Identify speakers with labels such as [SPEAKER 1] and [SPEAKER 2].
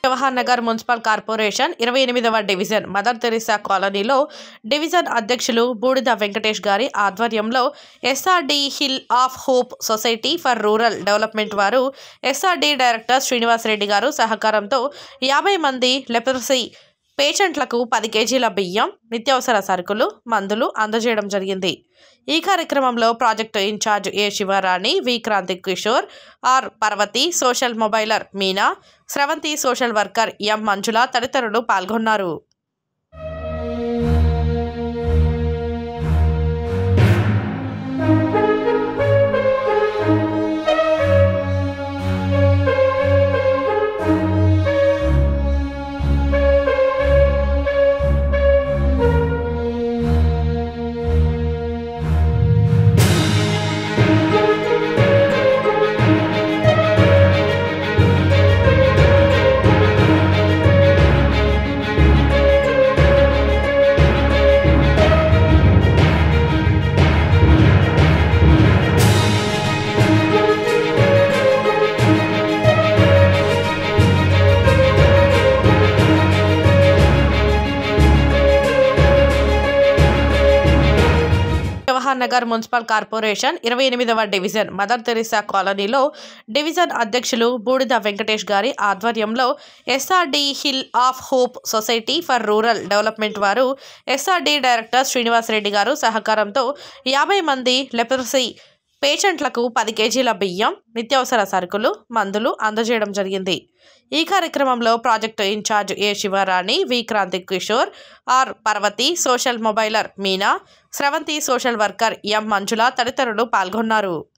[SPEAKER 1] Jawahar Nagar municipal corporation ఇరవై ఎనిమిదవ division Mother Teresa కాలనీలో డివిజన్ అధ్యక్షులు బూడిద వెంకటేష్ గారి ఆధ్వర్యంలో SRD Hill of Hope Society for Rural Development వారు ఎస్ఆర్డి డైరెక్టర్ శ్రీనివాసరెడ్డి గారు సహకారంతో యాభై మంది లెపరసీ పేషెంట్లకు పది కేజీల బియ్యం నిత్యావసర సరుకులు మందులు అందజేయడం జరిగింది ఈ కార్యక్రమంలో project incharge A Sivarani V Kranthi Kishore R Parvathi social mobiliser Meena Sravanthi social worker M Manjula తదితరులు పాల్గొన్నారు జవహర్ నగర్ మున్సిపల్ కార్పొరేషన్ ఇరవై ఎనిమిదవ డివిజన్ మదర్ తెరిసా కాలనీలో డివిజన్ అధ్యక్షులు బూడిద వెంకటేష్ గారి ఆధ్వర్యంలో SRD Hill of Hope Society for Rural Development వారు ఎస్ఆర్డి డైరెక్టర్ శ్రీనివాసరెడ్డి గారు సహకారంతో యాభై మంది లెపరసీ పేషెంట్లకు పది కేజీల బియ్యం నిత్యావసర సరుకులు మందులు అందజేయడం జరిగింది ఈ కార్యక్రమంలో project incharge A Sivarani V Kranthi Kishore R Parvathi social mobiliser Meena Sravanthi social worker M Manjula తదితరులు పాల్గొన్నారు